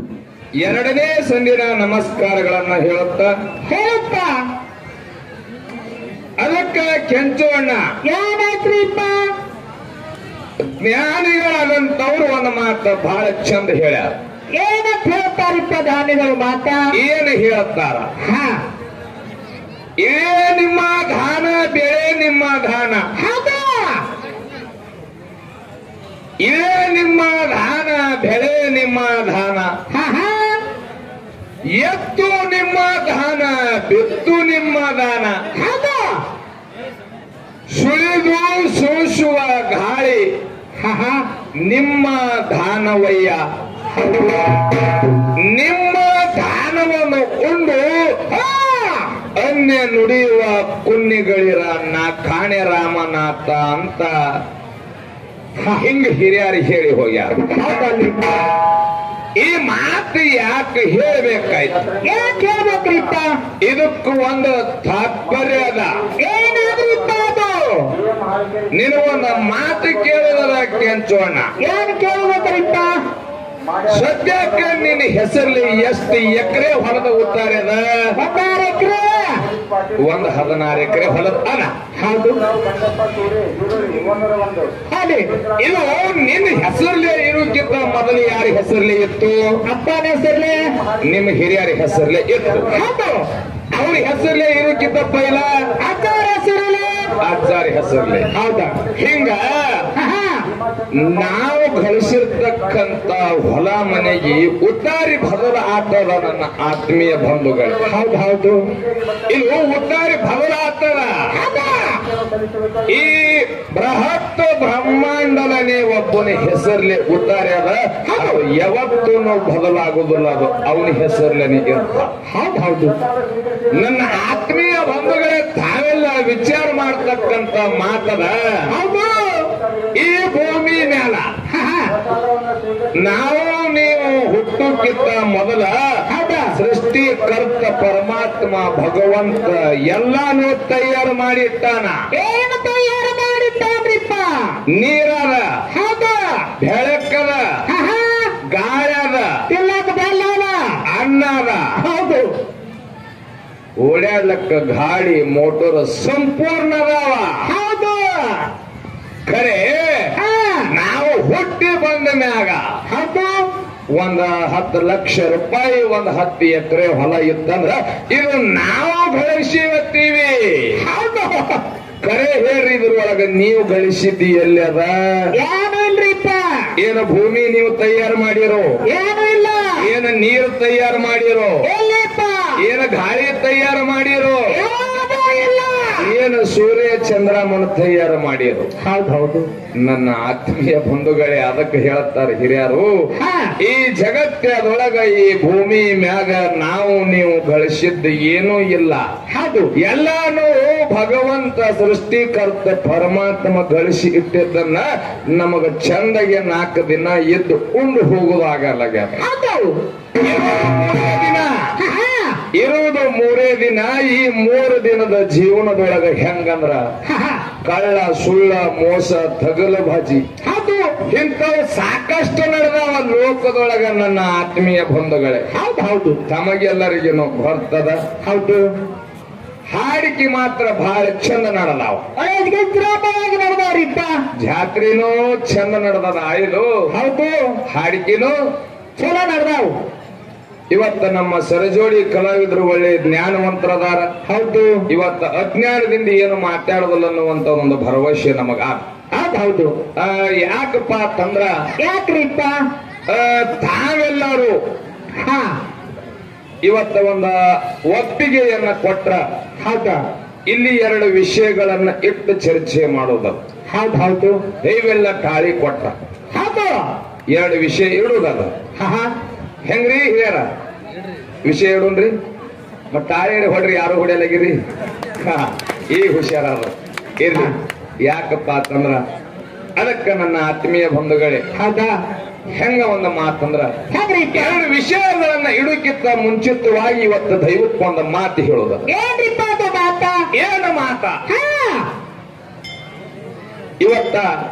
ಎರಡನೇ ಸಂದಿನ ನಮಸ್ಕಾರಗಳನ್ನ ಹೇಳುತ್ತಾ ಹೇಳುತ್ತಾ ಅದಕ್ಕ ಕೆಂಚೋಣ್ಣ ಏನಾಯ್ತ್ರಿಪ್ಪ ಜ್ಞಾನಿಗಳಾದಂತವ್ರು ಒಂದು ಮಾತು ಬಹಳ ಚಂದ ಹೇಳ್ಯಾರ ಏನಂತ ಹೇಳ್ತಾರಿಪ್ಪ ಧಾನ್ಯಗಳು ಮಾತ ಏನು ಹೇಳುತ್ತಾರ ಹಾ ಏ ನಿಮ್ಮ ಧಾನ ಬೆಳೆ ನಿಮ್ಮ ಧಾನ ಹೌದಾ ಏ ನಿಮ್ಮ ಧಾನ ಬೆಳೆ ನಿಮ್ಮ ಧಾನ ಹಾ ಹಾ ಎತ್ತು ನಿಮ್ಮ ದಾನ ಬಿತ್ತು ನಿಮ್ಮ ದಾನ ಹೌದಾ ಸುಳಿದು ಸೋಸುವ ಗಾಳಿ ಹಾ ಹಾ ನಿಮ್ಮ ದಾನವಯ್ಯ ನಿಮ್ಮ ದಾನವನ್ನು ಉಂಡು ಹಾ ಅನ್ಯ ನುಡಿಯುವ ಕುನ್ನಿಗಳಿರ ನಾ ಕಾಣೆ ರಾಮನಾಥ ಅಂತ ಹಿಂಗ ಹಿರಿಯರು ಹೇಳಿ ಹೋಗ್ಯಾರ ಹೌದಲ್ರಿಪ್ಪ ಈ ಮಾತು ಯಾಕೆ ಹೇಳ್ಬೇಕಾಯ್ತು ಏನ್ ಕೇಳ್ಬೇಕ್ರಿಪ್ಪ ಇದಕ್ಕೂ ಒಂದು ತಾತ್ಪರ್ಯ ಅದ ಏನಾದ್ರಿಪ್ಪ ಅದು ನಿನಗೊಂದು ಮಾತು ಕೇಳಿದರ ಕೆಂಚೋಣ ಏನ್ ಕೇಳ್ಬೇಕ್ರಿಪ್ಪ ಸದ್ಯಕ್ಕೆ ನಿನ್ನ ಹೆಸರಲ್ಲಿ ಎಷ್ಟು ಎಕರೆ ಹೊಲದ ಉತ್ತಾರೆ ಅದ ಹದಿನಾರು ಎಕರೆ ಒಂದು ಹದಿನಾರು ಎಕರೆ ಹೊಲದ ಅದ ಹೌದು ಅದೇ ಇದು ನಿನ್ನ ಹೆಸರಲ್ಲೇ ಇರೋಕ್ಕಿಂತ ಮೊದಲು ಯಾರ ಹೆಸರಲ್ಲೇ ಇತ್ತು ಅಪ್ಪನ ಹೆಸರ್ಲೆ ನಿಮ್ಮ ಹಿರಿಯರ ಹೆಸರಲ್ಲೇ ಇತ್ತು ಹೌದು ಅವ್ರ ಹೆಸರಲ್ಲೇ ಇರೋಕ್ಕಿಂತ ಪೈಲ ಅಕ್ಕವ್ರ ಹೆಸರಲೆ ಆಚಾರ್ಯ ಹೆಸರಲ್ಲೇ ಹೌದಾ ಹಿಂಗ ಹಾ ಹಾ ನಾವು ಗಳಿಸಿರ್ತಕ್ಕಂತ ಹೊಲ ಮನೆಗೆ ಉತ್ತಾರಿ ಬದಲ ಆಟದ ನನ್ನ ಆತ್ಮೀಯ ಬಂಧುಗಳು ಹೌದು ಹೌದು ಇದು ಉತ್ತಾರಿ ಬದಲ ಆಟದ ಹೌದಾ ಈ ಬೃಹತ್ ಬ್ರಹ್ಮಾಂಡದನೇ ಒಬ್ಬನ ಹೆಸರ್ಲೆ ಉತ್ತಾರೆ ಅದ ಅದು ಯಾವತ್ತೂ ಬದಲಾಗುದಿಲ್ಲ ಅದು ಅವನ ಹೆಸರ್ಲೇನೆ ಇರ್ತ ಹೌದು ಹೌದು ನನ್ನ ಆತ್ಮೀಯ ಬಂಧುಗಳೇ ತಾವೆಲ್ಲ ವಿಚಾರ ಮಾಡ್ತಕ್ಕಂತ ಮಾತದ ಹೌದು ಈ ಭೂಮಿ ಮ್ಯಾಲ ಹಾ ಹಾ ನಾವು ನೀವು ಹುಟ್ಟುಕ್ಕಿಂತ ಮೊದಲ ಹೌದಾ ಸೃಷ್ಟಿಕರ್ತ ಪರಮಾತ್ಮ ಭಗವಂತ ಎಲ್ಲಾನು ತಯಾರು ಮಾಡಿಟ್ಟಾನ ಏನು ತಯಾರು ಮಾಡಿದ್ದಾನ್ರಿಪ್ಪ ನೀರದ ಹೌದಾ ಬೆಳಕದ ಹಾ ಹಾ ಗಾಯದ ತಿನ್ನಕ ಬೆಲ್ಲವ ಅನ್ನದ ಹೌದು ಓಡಾಡ್ಲಕ್ಕ ಗಾಡಿ ಮೋಟರ್ ಸಂಪೂರ್ಣ ಅದಾವ ಹೌದು ಖರೆ ಹಾ ನಾವು ಹುಟ್ಟಿ ಬಂದ ಮ್ಯಾಗ ಹೌದು ಒಂದ ಹತ್ತು ಲಕ್ಷ ರೂಪಾಯಿ ಒಂದ್ ಹತ್ತು ಎಕರೆ ಹೊಲ ಇತ್ತಂದ್ರ ಇದು ನಾವು ಗಳಿಸಿವತ್ತೀವಿ ಹೌದು ಕರೆ ಹೇಳ್ರಿ ಇದ್ರೊಳಗ ನೀವು ಗಳಿಸಿದ್ದಿ ಎಲ್ಲಿ ಅದ ಏನು ಇಲ್ರಿಪ್ಪ ಏನು ಭೂಮಿ ನೀವು ತಯಾರು ಮಾಡಿರೋ ಏನು ಇಲ್ಲ ಏನು ನೀರು ತಯಾರು ಮಾಡಿರೋ ಎಲ್ಲಿಪ್ಪ ಏನು ಗಾಳಿ ತಯಾರು ಮಾಡಿರೋ ಏನೂ ಇಲ್ಲ ಏನು ಸೂರ್ಯ ಚಂದ್ರಮನ ತಯಾರು ಮಾಡಿರೋ ಹೌದು ಹೌದು ನನ್ನ ಆತ್ಮೀಯ ಬಂಧುಗಳೇ ಅದಕ್ಕೆ ಹೇಳ್ತಾರೆ ಹಿರಿಯರು ಹಾ ಈ ಜಗತ್ತದೊಳಗ ಈ ಭೂಮಿ ಮ್ಯಾಗ ನಾವು ನೀವು ಗಳಿಸಿದ್ದು ಏನೂ ಇಲ್ಲ ಹೌದು ಎಲ್ಲಾನು ಭಗವಂತ ಸೃಷ್ಟಿಕರ್ತ ಪರಮಾತ್ಮ ಗಳಿಸಿ ಇಟ್ಟಿದ್ದನ್ನ ನಮಗ ಚಂದಗೆ ನಾಲ್ಕು ದಿನ ಎದ್ದು ಉಂಡು ಹೋಗುದಾಗಲ್ಲ ಹೌದು ದಿನ ಹಾ ಹಾ ಇರುವುದು ಮೂರೇ ದಿನ ಈ ಮೂರು ದಿನದ ಜೀವನದೊಳಗ ಹೆಂಗಂದ್ರ ಹಾ ಹಾ ಕಳ್ಳ ಸುಳ್ಳ ಮೋಸ ತಗಲ ಬಾಜಿ ಹೌದು ಇಂಥವು ಸಾಕಷ್ಟು ನಡೆದಾವ ಲೋಕದೊಳಗ ನನ್ನ ಆತ್ಮೀಯ ಬಂಧುಗಳೇ ಹೌದು ಹೌದು ತಮಗೆಲ್ಲರಿಗೇನು ಬರ್ತದ ಹೌದು ಹಾಡಿಕೆ ಮಾತ್ರ ಬಹಳ ಚಂದ ನಡೆದಾವ ಅದಕ್ಕೆ ದ್ರೋಪವಾಗಿ ನಡೆದವ್ರಿಪ್ಪ ಜಾತ್ರೆನೂ ಚಂದ ನಡೆದದ ಆಯ್ಲು ಹೌದು ಹಾಡಿಕೆನೂ ಚಲೋ ನಡೆದವು ಇವತ್ತ ನಮ್ಮ ಸರಜೋಡಿ ಕಲಾವಿದರು ಒಳ್ಳೆ ಜ್ಞಾನವಂತರದಾರ ಹೌದು ಇವತ್ತ ಅಜ್ಞಾನದಿಂದ ಏನು ಮಾತಾಡೋದಿಲ್ಲ ಅನ್ನುವಂತ ಒಂದು ಭರವಸೆ ನಮಗ ಹೌದು ಹೌದು ಆ, ಯಾಕಪ್ಪ ಅಂತಂದ್ರ ಯಾಕ್ರಿಪ್ಪ ಆ, ತಾವೆಲ್ಲರೂ ಹಾ ಇವತ್ತ ಒಂದ ಒಪ್ಪಿಗೆಯನ್ನ ಕೊಟ್ರ ಹೌದಾ ಇಲ್ಲಿ ಎರಡು ವಿಷಯಗಳನ್ನ ಇಟ್ಟು ಚರ್ಚೆ ಮಾಡೋದು ಹೌದು ಹೌದು ದೈವೆಲ್ಲ ಟಾಳಿ ಕೊಟ್ರ ಹೌದು ಎರಡು ವಿಷಯ ಇಡುದದ ಹಾ ಹಾ ಹೆಂಗ್ರಿ ಹಿರಿಯರ ವಿಷಯ ಇಡುನ್ರಿ ಮತ್ತ ಟಾಳಿ ಹೊಡ್ರಿ ಯಾರು ಹೊಡೆಯಲಾಗಿರಿ ಹಾ, ಈಗ ಹುಷಾರಾದ ಇರ್ಲಿ ಯಾಕಪ್ಪ ಅಂತಂದ್ರ ಅದಕ್ಕ ನನ್ನ ಆತ್ಮೀಯ ಬಂಧುಗಳೇ ಹೌದಾ ಹೆಂಗ ಒಂದು ಮಾತಂದ್ರ ಹೆಂಗ್ರಿಪ್ಪ ಎರಡು ವಿಷಯಗಳನ್ನ ಇಡುಕ್ಕಿಂತ ಮುಂಚಿತವಾಗಿ ಇವತ್ತು ದೈವಕ್ಕೆ ಒಂದು ಮಾತು ಹೇಳುದ ಏನ್ರಿಪ್ಪ ಅದು ಮಾತ ಏನು ಮಾತ ಹಾ ಇವತ್ತ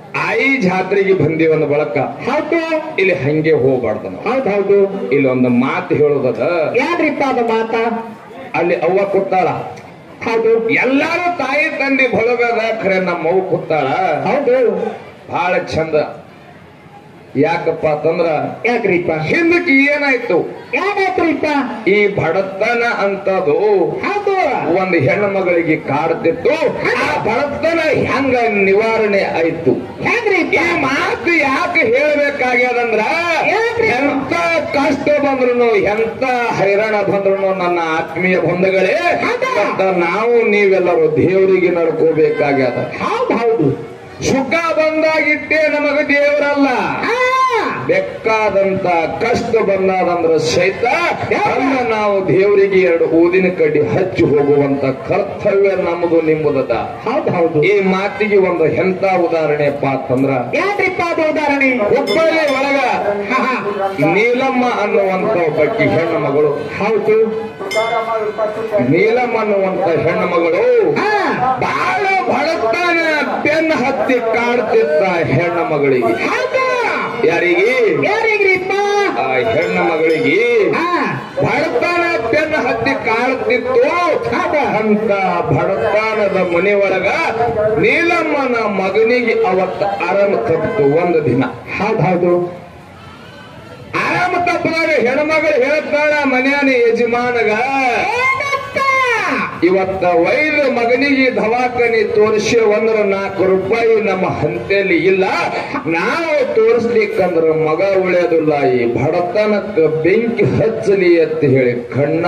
ಆಯಿ ಜಾತ್ರೆಗೆ ಬಂದೀವಂದ ಬಳಕ ಹೌದು ಇಲ್ಲಿ ಹಂಗೆ ಹೋಗ್ಬಾರ್ದು ನಾವು ಹೌದ್ ಹೌದು ಇಲ್ಲಿ ಒಂದು ಮಾತು ಹೇಳುದದ ಏನ್ರಿಪ್ಪ ಅದು ಮಾತ ಅಲ್ಲಿ ಅವ್ವ ಕೂತಾಳ ಹೌದು ಎಲ್ಲಾರು ತಾಯಿ ತಂದೆ ಬಳಗದ ಖರೆ ನಮ್ಮ ಅವ್ವ ಕೂತಾಳ ಹೌದು ಬಹಳ ಚಂದ ಯಾಕಪ್ಪ ಅಂತಂದ್ರ ಯಾಕ್ರಿಪ್ಪ ಹಿಂದಕ್ಕೆ ಏನಾಯ್ತು ಏನಾಯ್ತ್ರಿಪ್ಪ ಈ ಬಡತನ ಅಂತದು ಹೌದು ಒಂದು ಹೆಣ್ಣು ಮಗಳಿಗೆ ಕಾಡ್ತಿತ್ತು ಆ ಬಡತನ ಹೆಂಗ ನಿವಾರಣೆ ಆಯ್ತು ಹೆಂಗ್ರಿಪ್ಪ ಈ ಮಾತು ಯಾಕೆ ಹೇಳ್ಬೇಕಾಗ್ಯದಂದ್ರ ಯಾಕ್ರಿ? ಎಂತ ಕಷ್ಟ ಬಂದ್ರು ಎಂತ ಹೈರಾಣ ಬಂದ್ರು ನನ್ನ ಆತ್ಮೀಯ ಬಂಧುಗಳೇ ಹೌದಾ? ಮತ್ತ ನಾವು ನೀವೆಲ್ಲರೂ ದೇವರಿಗೆ ನಡ್ಕೋಬೇಕಾಗ್ಯದ ಹೌದ್ ಹೌದು ಸುಖ ಬಂದಾಗಿಟ್ಟೆ ನಮಗ ದೇವರಲ್ಲ ಆ, ಬೇಕಾದಂತ ಕಷ್ಟ ಬಂದಾದಂದ್ರ ಸಹಿತ ಅನ್ನ ನಾವು ದೇವರಿಗೆ ಎರಡು ಊದಿನ ಕಡ್ಡಿ ಹಚ್ಚಿ ಹೋಗುವಂತ ಕರ್ತವ್ಯ ನಮ್ಮದು ನಿಮ್ಮದದ ಹೌದ್ ಹೌದು ಈ ಮಾತಿಗೆ ಒಂದು ಎಂತ ಉದಾಹರಣೆಪ್ಪ ಅಂತಂದ್ರ ಏನ್ರಿಪ್ಪ ಅದು ಉದಾಹರಣೆ ಹುಬ್ಬಳ್ಳಿ ಒಳಗ ಹಾ, ಹಾ. ನೀಲಮ್ಮ ಅನ್ನುವಂತ ಒಬ್ಬಕ್ಕಿ ಹೆಣ್ಣು ಮಗಳು ಹೌದು ನೀಲಮ್ಮ ಅನ್ನುವಂತ ಹೆಣ್ಣು ಮಗಳು ಹಾ, ಬಹಳ ಬಡತನ ಬೆನ್ನ ಹತ್ತಿ ಕಾಡ್ತಿತ್ತ ಹೆಣ್ಣು ಮಗಳಿಗೆ ಹೌದು ಯಾರಿಗೆ ಯಾರಿಗ್ರಿಪ್ಪ ಆ ಹೆಣ್ಣು ಮಗಳಿಗೆ ಹಾ, ಬಡತನ ಬೆನ್ನ ಹತ್ತಿ ಕಾಡ್ತಿತ್ತು ಅಂತ ಬಡತನದ ಮನೆಯೊಳಗ ನೀಲಮ್ಮನ ಮಗನಿಗೆ ಅವತ್ತ ಆರಾಮ ತಪ್ಪಿತು ಒಂದು ದಿನ ಹೌದ್ ಹೌದು ಆರಾಮ ತಪ್ಪದಾಗ ಹೆಣ್ಮಗಳು ಹೇಳ್ತಾಳ ಮನೆಯನ ಯಜಮಾನಗ ಏನಪ್ಪ? ಇವತ್ತ ವೈದ್ಯ ಮಗನಿಗೆ ದವಾಖಾನೆ ತೋರಿಸಿ ಒಂದ್ರ ನಾಲ್ಕು ರೂಪಾಯಿ ನಮ್ಮ ಹಂತೆಯಲ್ಲಿ ಇಲ್ಲ ನಾವು ತೋರಿಸ್ಲಿಕ್ಕಂದ್ರ ಮಗ ಉಳಿಯೋದಿಲ್ಲ ಈ ಬಡತನಕ್ಕ ಬೆಂಕಿ ಹಚ್ಚಲಿ ಅಂತ ಹೇಳಿ ಕಣ್ಣ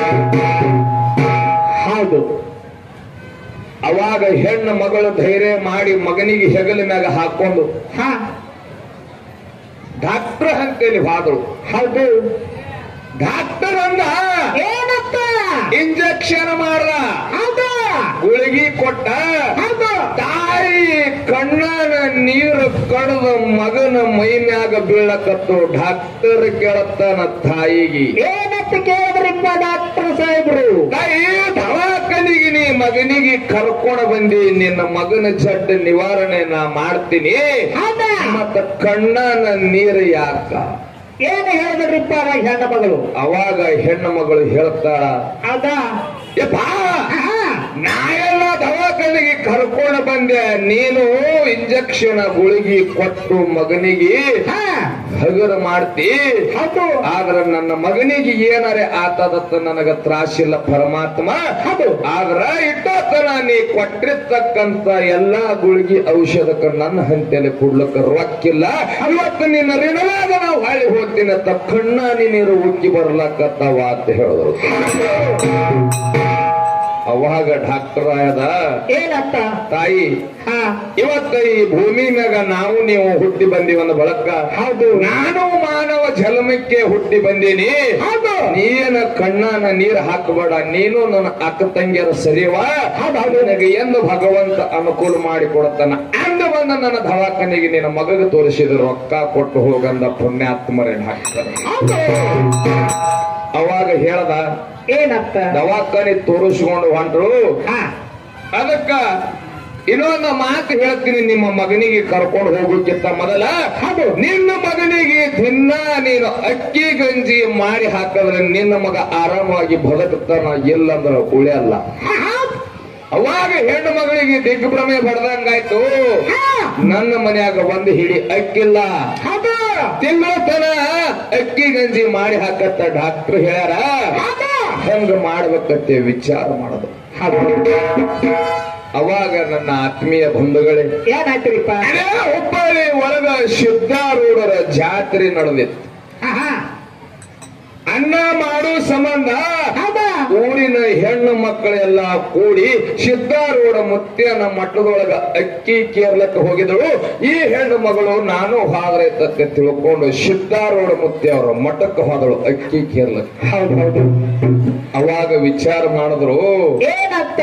ಹೌದು ಅವಾಗ ಹೆಣ್ಣು ಮಗಳು ಧೈರ್ಯ ಮಾಡಿ ಮಗನಿಗೆ ಹೆಗಲ ಮ್ಯಾಗ ಹಾಕೊಂಡು ಹಾ ಡಾಕ್ಟರ್ ಹಂತೇಲಿ ಹೋದಳು ಹೌದು ಡಾಕ್ಟರ್ ಅಂದ ಏನಪ್ಪ ಇಂಜೆಕ್ಷನ್ ಮಾಡ್ರ ಹೌದು ಗುಳಿಗಿ ಕೊಟ್ಟ ಹೌದು ತಾಯಿ ಕಣ್ಣನ ನೀರು ಕಡದ ಮಗನ ಮೈ ಮ್ಯಾಗ ಬೀಳಕತ್ತು ಡಾಕ್ಟರ್ ಕೇಳತ್ತಾನ ತಾಯಿಗೆ ಏನಪ್ಪ ಕೇಳಿದ್ರಿಪ್ಪ ಡಾಕ್ಟರ್ ಸಾಹೇಬ್ರು ತಾಯಿ ದವಾಖಾನಿಗೆ ನೀ ಮಗನಿಗೆ ಕರ್ಕೊಂಡು ಬಂದಿ ನಿನ್ನ ಮಗನ ಜಡ್ ನಿವಾರಣೆ ನಾ ಮಾಡ್ತೀನಿ ಹೌದಾ ಮತ್ತ ಕಣ್ಣನ ನೀರು ಯಾಕ ಏನು ಹೇಳಿದ್ರಿಪ್ಪ ಹೆಣ್ಣ ಮಗಳು ಅವಾಗ ಹೆಣ್ಣು ಮಗಳು ಹೇಳ್ತಾಳ ಹೌದಾ ಯಪ್ಪಾ ಆಹಾ. ನಾ ಎಲ್ಲ ದವಾಖಾನೆಗೆ ಕರ್ಕೊಂಡು ಬಂದೆ ನೀನು ಇಂಜೆಕ್ಷನ್ ಗುಳಿಗಿ ಕೊಟ್ಟು ಮಗನಿಗೆ ಹಾ ಹಗರ ಮಾಡ್ತಿ ಹೌದು ಆದ್ರ ನನ್ನ ಮಗನಿಗೆ ಏನಾರೆ ಆತದತ್ತ ನನಗ ತ್ರಾಸಿಲ್ಲ ಪರಮಾತ್ಮ ಹೌದು ಆದ್ರ ಇಟ್ಟತನ ನೀ ಕೊಟ್ಟಿರ್ತಕ್ಕಂತ ಎಲ್ಲಾ ಗುಳಿಗಿ ಔಷಧಕ್ಕ ನನ್ನ ಹಂತೆಯಲ್ಲಿ ಕೊಡ್ಲಕ್ಕ ರೊಕ್ಕಿಲ್ಲ ಇವತ್ತು ನಿನ್ನ ಋಣವಾಗ ನಾವು ಹಾಳಿ ಹೋಗ್ತೀನಿ ಅಂತ ಕಣ್ಣ ನೀರು ಉಕ್ಕಿ ಬರ್ಲಕ್ಕತ್ತವ ಅಂತ ಹೇಳಿದ್ರು ಅವಾಗ ಡಾಕ್ಟರ್ ಆಯದ ಏನಪ್ಪ ತಾಯಿ ಹಾ ಇವತ್ತ ಈ ಭೂಮಿ ಮ್ಯಾಗ ನಾವು ನೀವು ಹುಟ್ಟಿ ಬಂದೀವಂದ ಬಳಕ ಹೌದು ನಾನು ಮಾನವ ಜನ್ಮಕ್ಕೆ ಹುಟ್ಟಿ ಬಂದೀನಿ ಹೌದು ನೀನ ಕಣ್ಣನ ನೀರ್ ಹಾಕಬೇಡ ನೀನು ನನ್ನ ಅಕ್ಕ ತಂಗಿಯರ ಸರಿವಾ ನಿನಗೆ ಎಂದು ಭಗವಂತ ಅನುಕೂಲ ಮಾಡಿ ಕೊಡತಾನ ಅಂದ ಬಂದ ನನ್ನ ದವಾಖಾನೆಗೆ ನಿನ್ನ ಮಗಗೆ ತೋರಿಸಿದ ರೊಕ್ಕ ಕೊಟ್ಟು ಹೋಗಂದ ಪುಣ್ಯಾತ್ಮರೇನ್ ಹಾಕ್ತಾರೆ ಹೌದು ಅವಾಗ ಹೇಳ್ದ ಏನಪ್ಪ ದವಾಖಾನೆ ತೋರಿಸ್ಕೊಂಡು ಹೊಂಟ್ರು ಹಾ ಅದಕ್ಕ ಇನ್ನೊಂದು ಮಾತು ಹೇಳ್ತೀನಿ ನಿಮ್ಮ ಮಗನಿಗೆ ಕರ್ಕೊಂಡು ಹೋಗೋಕ್ಕಿಂತ ಮೊದಲ ಹೌದು. ನಿನ್ನ ಮಗನಿಗೆ ದಿನ ನೀನು ಅಕ್ಕಿ ಗಂಜಿ ಮಾಡಿ ಹಾಕಿದ್ರೆ ನಿನ್ನ ಮಗ ಆರಾಮವಾಗಿ ಬದುಕುತ್ತಾನ ಇಲ್ಲಂದ್ರ ಉಳಿಯಲ್ಲ ಹಾ, ಹೌದ್. ಅವಾಗ ಹೆಣ್ಣು ಮಗಳಿಗೆ ದಿಗ್ಭ್ರಮೆ ಬಡ್ದಂಗಾಯ್ತು ಹಾ, ನನ್ನ ಮನ್ಯಾಗ ಒಂದು ಹಿಡಿ ಅಕ್ಕಿಲ್ಲ ಹೌದು ತಿಂಗಳ ತನ ಅಕ್ಕಿ ಗಂಜಿ ಮಾಡಿ ಹಾಕತ್ತ ಡಾಕ್ಟರ್ ಹೇಳ್ಯಾರ ಹೌದು ಹೆಂಗ ಮಾಡ್ಬೇಕಂತೆ ವಿಚಾರ ಮಾಡೋದು ಹೌದು ಅವಾಗ ನನ್ನ ಆತ್ಮೀಯ ಬಂಧುಗಳೇ ಏನಾಯ್ತ್ರಿಪ್ಪ ಅದೇ ಹುಬ್ಬಳ್ಳಿ ಒಳಗ ಸಿದ್ಧಾರೂಢರ ಜಾತ್ರೆ ನಡೆದಿತ್ತು ಹಾ, ಹಾ. ಅನ್ನ ಮಾಡೋ ಸಂಬಂಧ ಹೌದಾ ಊರಿನ ಹೆಣ್ಣು ಮಕ್ಕಳೆಲ್ಲ ಕೂಡಿ ಸಿದ್ಧಾರೂಢ ಮುತ್ಯನ ಮಠದೊಳಗ ಅಕ್ಕಿ ಕೇರ್ಲಕ್ಕೆ ಹೋಗಿದಳು ಈ ಹೆಣ್ಣು ಮಗಳು ನಾನು ಹಾದ್ರೆ ತತ್ತೆ ತಿಳ್ಕೊಂಡು ಸಿದ್ಧಾರೂಢ ಮುತ್ಯ ಅವರ ಮಠಕ್ಕೆ ಹೋದಳು ಅಕ್ಕಿ ಕೇರ್ಲಕ್ಕೆ ಹೌದು ಹೌದು ಅವಾಗ ವಿಚಾರ ಮಾಡಿದ್ರು ಏನಂತ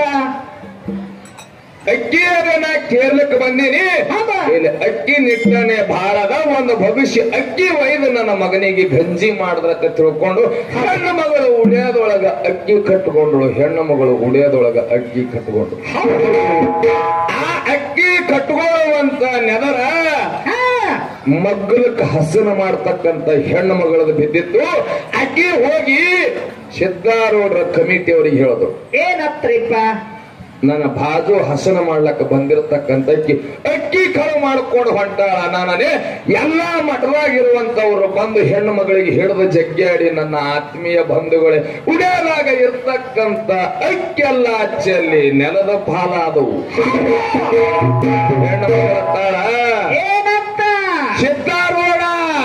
ಅಕ್ಕಿ ಅದ ನಾ ಕೇರ್ಲಕ್ಕೆ ಬಂದೀನಿ ಹೌದಾ? ಇಲ್ಲಿ ಅಕ್ಕಿ ನಿಟ್ಟನೆ ಬಹಳ ಅದ ಒಂದು ಭವಿಷ್ಯ ಅಕ್ಕಿ ಒಯ್ದು ನನ್ನ ಮಗನಿಗೆ ಗಂಜಿ ಮಾಡಿದ್ರತ್ತೆ ತಿಳ್ಕೊಂಡು ಹೆಣ್ಣು ಮಗಳು ಉಡಿಯೋದೊಳಗ ಅಕ್ಕಿ ಕಟ್ಕೊಂಡ್ಳು ಹೆಣ್ಣು ಮಗಳು ಉಡಿಯೋದೊಳಗ ಅಕ್ಕಿ ಕಟ್ಕೊಂಡ್ಳು ಆ ಅಕ್ಕಿ ಕಟ್ಕೊಳ್ಳುವಂತ ನೆದರ ಹಾ ಮಗ್ಗಲಕ್ಕೆ ಹಸನ ಮಾಡ್ತಕ್ಕಂತ ಹೆಣ್ಣು ಮಗಳದು ಬಿದ್ದಿತ್ತು ಅಕ್ಕಿ ಹೋಗಿ ಸಿದ್ದಾರೂಢರ ಕಮಿಟಿ ಅವರಿಗೆ ಹೇಳೋದು ಏನತ್ರಿಪ್ಪ ನನ್ನ ಬಾಜು ಹಸನ ಮಾಡ್ಲಕ್ಕ ಬಂದಿರತಕ್ಕಂತ ಅಕ್ಕಿ ಅಕ್ಕಿ ಕಳು ಮಾಡ್ಕೊಂಡು ಹೊಂಟಾಳ ನಾನೇ ಎಲ್ಲಾ ಮಠದಾಗಿರುವಂತವ್ರು ಬಂದು ಹೆಣ್ಣು ಮಗಳಿಗೆ ಹಿಡಿದು ಜಗ್ಗಾಡಿ ನನ್ನ ಆತ್ಮೀಯ ಬಂಧುಗಳೇ ಉಡೇಲಾಗ ಇರ್ತಕ್ಕಂತ ಅಕ್ಕೆಲ್ಲ ಚೆಲ್ಲಿ ನೆಲದ ಪಾಲಾದವು ಹೆಣ್ಣು ಮಗಳ ತಾಳ ಏನಂತ ಸಿದ್ದಾರೂಢ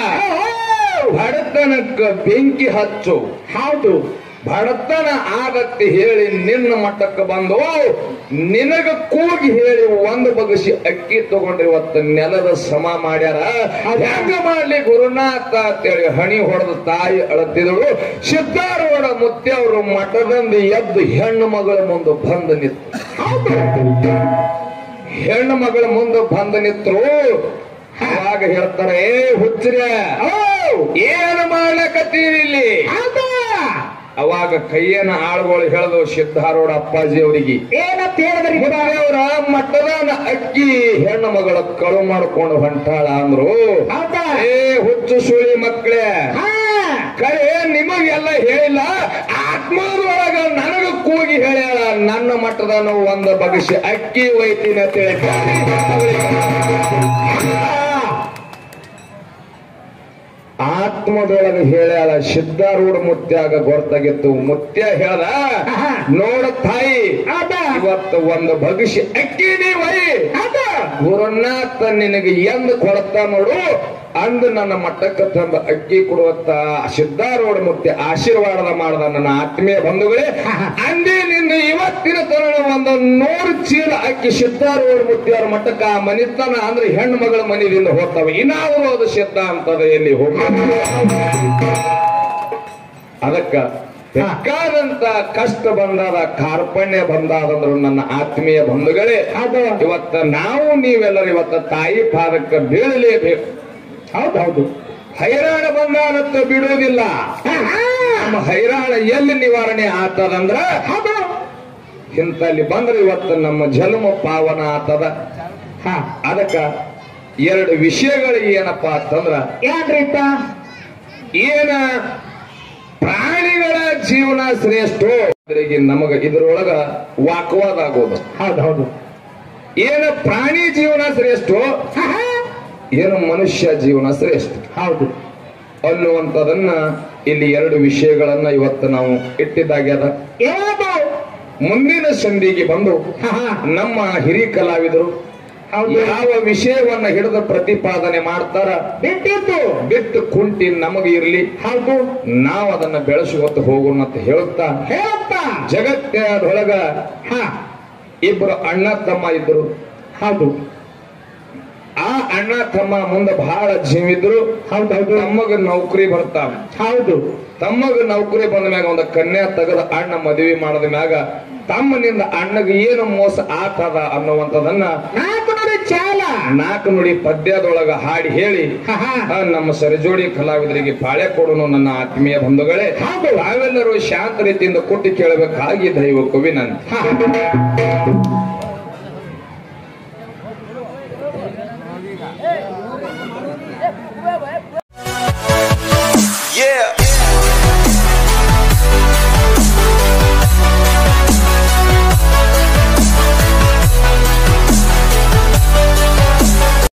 ಬಡತನಕ್ಕ ಬೆಂಕಿ ಹಚ್ಚು ಹೌದು ಬಡತನ ಆಗತ್ತೆ ಹೇಳಿ ನಿನ್ನ ಮಟ್ಟಕ್ಕೆ ಬಂದು ನಿನಗ ಕೂಗಿ ಹೇಳಿ ಒಂದು ಬಗಸಿ ಅಕ್ಕಿ ತಗೊಂಡು ಇವತ್ತು ನೆಲದ ಸಮ ಮಾಡ್ಯಾರ ಹೆಂಗ ಮಾಡ್ಲಿ ಗುರುನಾಥ ಅಂತೇಳಿ ಹಣಿ ಹೊಡೆದ ತಾಯಿ ಅಳತಿದಳು ಸಿದ್ದಾರೂಢ ಮುತ್ತೆ ಅವರು ಮಠದಿಂದ ಎದ್ದು ಹೆಣ್ಣು ಮಗಳ ಮುಂದೆ ಬಂದು ನಿಂತು ಹೆಣ್ಣು ಮಗಳ ಮುಂದೆ ಬಂದು ನಿಂತರು ಅವಾಗ ಹೇಳ್ತಾರೆ ಏ ಹುಚ್ಚರ ಏನು ಮಾಡ್ಲಕತ್ತೀರಿ ಇಲ್ಲಿ ಹೌದು ಅವಾಗ ಕೈಯನ ಆಳುಗಳು ಹೇಳಿದ್ರು ಸಿದ್ಧಾರೂಢ ಅಪ್ಪಾಜಿ ಅವರಿಗೆ ಏನಂತ ಹೇಳಿದ್ರಿಪ್ಪ ಅವರ ಮಟ್ಟದಾನ ಅಕ್ಕಿ ಹೆಣ್ಣು ಮಗಳ ಕಳು ಮಾಡ್ಕೊಂಡು ಹೊಂಟಾಳ ಅಂದ್ರು ಹೌದಾ ಏ ಹುಚ್ಚು ಸುಳಿ ಮಕ್ಕಳೇ ಹಾ ಕರೆ ನಿಮಗೆಲ್ಲ ಹೇಳಿಲ್ಲ ಆತ್ಮದೊಳಗ ನನಗ ಕೂಗಿ ಹೇಳ್ಯಾಳ ನನ್ನ ಮಟ್ಟದನು ಒಂದು ಬಗಸಿ ಅಕ್ಕಿ ಒಯ್ತೀನಿ ಅಂತ ಹೇಳಿ ಆತ್ಮದೊಳಗ ಹೇಳ್ಯಾಳ ಸಿದ್ಧಾರೂಢ ಮುತ್ಯಾಗ ಗೊತ್ತಾಗಿತ್ತು ಮುತ್ಯ ಹೇಳ್ದ ನೋಡ ತಾಯಿ ಹೌದಾ ಇವತ್ತು ಒಂದು ಭವಿಷ್ಯ ಅಕ್ಕಿ ನೀವೈ ಹೌದು ಗುರುನಾಥ ನಿನಗೆ ಎಂದು ಕೊಡತ್ತ ನೋಡು ಅಂದು ನನ್ನ ಮಟ್ಟಕ್ಕೆ ತಂದ ಅಕ್ಕಿ ಕೊಡುವತ್ತ ಸಿದ್ಧಾರೂಢ ಮುತ್ಯ ಆಶೀರ್ವಾದ ಮಾಡದ ನನ್ನ ಆತ್ಮೀಯ ಬಂಧುಗಳೇ ಅಂದೇ ನಿಂದ ಇವತ್ತಿನ ತನಕ ಒಂದು ನೂರು ಚೀಲ ಅಕ್ಕಿ ಸಿದ್ಧಾರೂಢ ಮುತ್ಯ ಅವ್ರ ಮಟ್ಟಕ್ಕ ಆ ಮನಿತನ ಅಂದ್ರೆ ಹೆಣ್ಣು ಮಗಳ ಮನೆಯಿಂದ ಹೋಗ್ತಾವೆ ಇನ್ನಾದರೂ ಅದು ಸಿದ್ಧ ಅಂತದ ಎಲ್ಲಿ ಹೋಗ ಅದಕ್ಕ ಬೇಕಾದಂತ ಕಷ್ಟ ಬಂದಾದ ಕಾರ್ಪಣ್ಯ ಬಂದಾದಂದ್ರು ನನ್ನ ಆತ್ಮೀಯ ಬಂಧುಗಳೇ ಅದು ಇವತ್ತ ನಾವು ನೀವೆಲ್ಲರೂ ಇವತ್ತ ತಾಯಿ ಪಾದಕ್ಕೆ ಬೀಳಲೇಬೇಕು ಹೌದೌದು ಹೈರಾಣ ಬಂದಾನತ್ತ ಬಿಡುವುದಿಲ್ಲ ನಮ್ಮ ಹೈರಾಣ ಎಲ್ಲಿ ನಿವಾರಣೆ ಆತದಂದ್ರ ಹೌದು ಇಂತಲ್ಲಿ ಬಂದ್ರೆ ಇವತ್ತು ನಮ್ಮ ಜನ್ಮ ಪಾವನ ಆತದ ಹಾ ಅದಕ್ಕ ಎರಡು ವಿಷಯಗಳು ಏನಪ್ಪಾ ಅಂತಂದ್ರ ಏನ್ರಿಪ್ಪ ಏನ ಪ್ರಾಣಿಗಳ ಜೀವನ ಶ್ರೇಷ್ಠ ಅದ್ರಿಗೆ ನಮಗ ಇದ್ರೊಳಗ ವಾಕ್ವಾದ ಆಗೋದು ಹೌದು ಹೌದು ಏನ ಪ್ರಾಣಿ ಜೀವನ ಶ್ರೇಷ್ಠ ಹಾ, ಹಾ. ಏನು ಮನುಷ್ಯ ಜೀವನ ಶ್ರೇಷ್ಠ ಹೌದು ಅನ್ನುವಂಥದನ್ನ ಇಲ್ಲಿ ಎರಡು ವಿಷಯಗಳನ್ನ ಇವತ್ತು ನಾವು ಇಟ್ಟಿದ್ದಾಗ್ಯದ ಯಾವುದು ಮುಂದಿನ ಸಂಧಿಗೆ ಬಂದು ಹಾ, ಹಾ. ನಮ್ಮ ಹಿರಿ ಕಲಾವಿದರು ಹೌದು ಯಾವ ವಿಷಯವನ್ನ ಹಿಡಿದು ಪ್ರತಿಪಾದನೆ ಮಾಡ್ತಾರ ಬಿಟ್ಟಿದ್ದು ಬಿಟ್ಟು ಕುಂಟಿ ನಮಗೆ ಇರ್ಲಿ ಹೌದು ನಾವು ಅದನ್ನ ಬೆಳೆಸುವಂತ ಹೋಗೋಣ ಅಂತ ಹೇಳುತ್ತಾ ಹೇಳಪ್ಪ ಜಗತ್ತೊಳಗ ಹಾ ಇಬ್ಬರು ಅಣ್ಣ ತಮ್ಮ ಇದ್ರು ಹೌದು ಆ ಅಣ್ಣ ತಮ್ಮ ಮುಂದೆ ಬಹಳ ಜೀವಿದ್ರು ಹೌದು ಹೌದು ತಮ್ಮಗ ನೌಕರಿ ಬರ್ತಾವ ಹೌದು ತಮ್ಮಗ ನೌಕರಿ ಬಂದ ಮ್ಯಾಗ ಒಂದು ಕನ್ಯಾ ತೆಗೆದ ಅಣ್ಣ ಮದುವೆ ಮಾಡದ ಮ್ಯಾಗ ತಮ್ಮನಿಂದ ಅಣ್ಣಗ ಏನು ಮೋಸ ಆತದ ಅನ್ನುವಂಥದನ್ನ ನಾಲ್ಕು ನೋಡಿ ಚಾಲ ನಾಲ್ಕು ನುಡಿ ಪದ್ಯದೊಳಗ ಹಾಡಿ ಹೇಳಿ ಹಾ, ಹಾ. ಆ, ನಮ್ಮ ಸರಿಜೋಡಿ ಕಲಾವಿದರಿಗೆ ಪಾಳೆ ಕೊಡೋನು ನನ್ನ ಆತ್ಮೀಯ ಬಂಧುಗಳೇ ಹೌದು. ನಾವೆಲ್ಲರೂ ಶಾಂತ ರೀತಿಯಿಂದ ಕೊಟ್ಟು ಕೇಳಬೇಕಾಗಿ ದೈವ ಕವಿ ನನ್ನ ಹಾ.